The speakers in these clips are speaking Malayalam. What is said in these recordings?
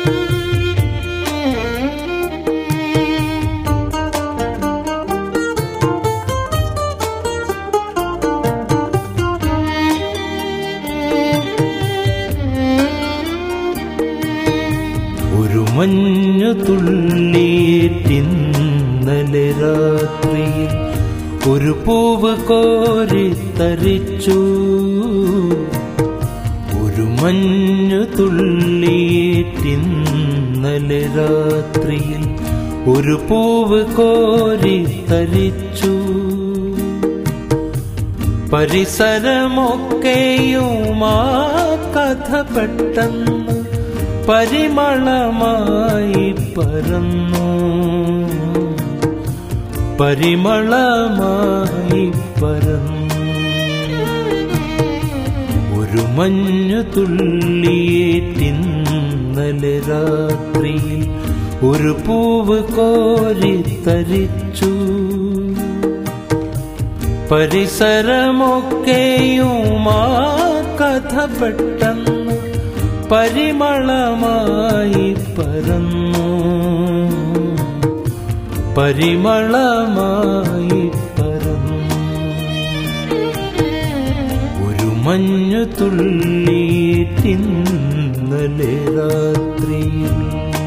ഒരു മഞ്ഞു തുള്ളിയിട്ടിന്നലെ രാത്രിയിൽ ഒരു പൂവ് കോരി തരിച്ചു ഒരു മഞ്ഞു തുള്ളിയിട്ടിന്നലെ രാത്രിയിൽ ഒരു പൂവ് കോരി തരിച്ചു പരിസരമൊക്കെയും ആ കഥ പെട്ടെന്ന് പരിമളമായി പരന്നു പരിമളമായി പരന്നു ഒരു മഞ്ഞു തുള്ളിയേറ്റിന്നലെ രാത്രിയിൽ ഒരു പൂവ് കോരി തരിച്ചു പരിസരമൊക്കെയും ആ കഥ പെട്ടെന്ന് പരിമളമായി പരന്നു പരിമളമായി പരന്നു ഒരു മഞ്ഞു തുള്ളിയിട്ടിന്നലെ രാത്രിയിൽ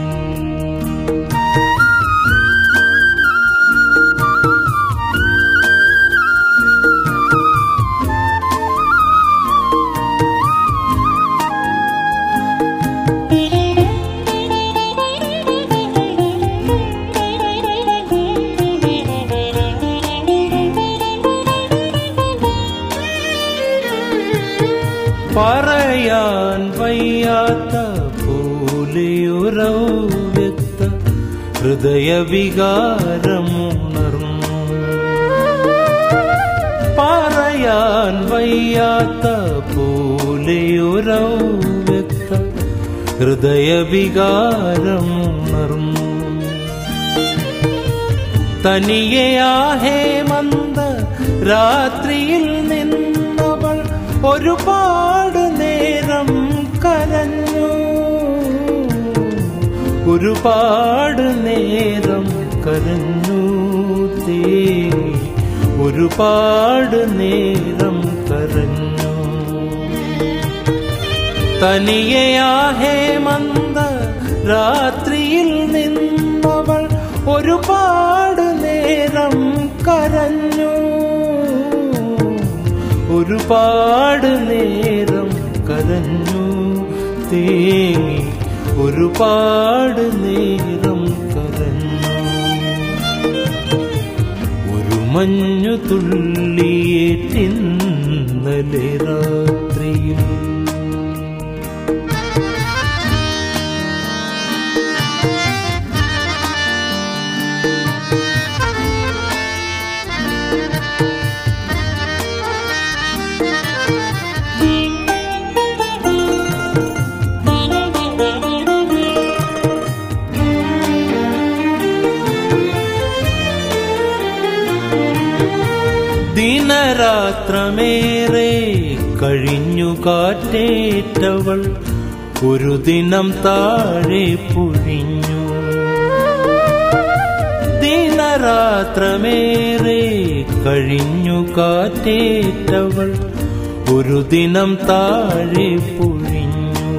പറയാൻ വയ്യാത്ത പോലെയൊരൗ വ്യക്ത ഹൃദയവികാരമുണർന്നു പറയാൻ വയ്യാത്ത പോലെയൊരൗ വ്യക്ത ഹൃദയവികാരമുണർന്നു തനിയെ ഹേമന്ത രാത്രിയിൽ നിന്നവൾ ഒരുപാട് നേരം കരഞ്ഞു ഒരുപാട് നേരം കരഞ്ഞു തേങ്ങി ഒരുപാട് നേരം കരഞ്ഞു തനിയെ ഹേമന്ത രാത്രിയിൽ നിന്നവൾ ഒരുപാട് നേരം കരഞ്ഞു ഒരുപാട് നേരം കരഞ്ഞു തേങ്ങി ഒരുപാട് നേരം കരഞ്ഞു ഒരു മഞ്ഞു തുള്ളിയേറ്റിന്നലെ രാത്രിയിൽ ദിനരാത്രമേറെ കഴിഞ്ഞു കാറ്റേറ്റവൾ ഒരു ദിനം താഴെ പൊഴിഞ്ഞു ദിനരാത്രമേറെ കഴിഞ്ഞു കാറ്റേറ്റവൾ ഒരു ദിനം താഴെ പൊഴിഞ്ഞു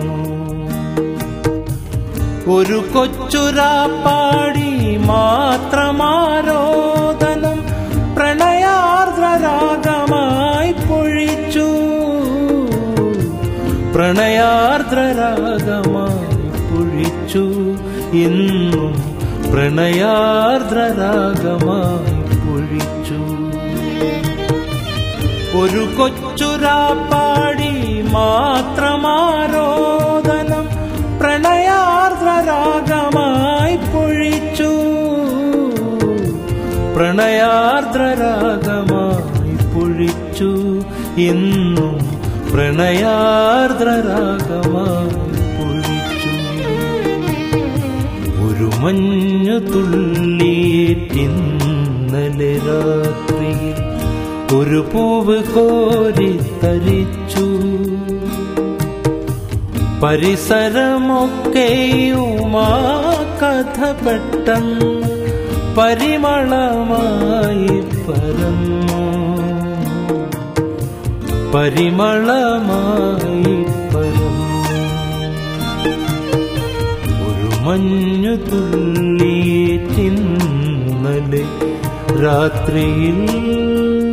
ഒരു കൊച്ചുരാപ്പാടി മാത്രമാരോദനം പ്രണയാർദ്രരാഗമായി പൊഴിച്ചു പ്രണയാർദ്രരാഗമായി പൊഴിച്ചു ഇന്നും പ്രണയാർദ്രരാഗമായി പൊഴിച്ചു ഒരു കൊച്ചുരാപ്പാടി മാത്രമാരോദനം പ്രണയാർദ്രരാഗമായി പൊഴിച്ചു പ്രണയാർദ്രരാഗമായി പൊഴിച്ചു ഇന്നും പ്രണയാർദ്രരാഗമായി പൊഴിച്ചു ഒരു മഞ്ഞു തുള്ളിയിട്ടിന്നലെ രാത്രിയിൽ ഒരു പൂവ് കോരി തരിച്ചു പരിസരമൊക്കെയുമാ കഥ പെട്ടെന്ന് പരിമളമായി പരന്നു പരിമളമായി പരന്നു ഒരു മഞ്ഞു തുള്ളിയെ ചിന്നലെ രാത്രിയിൽ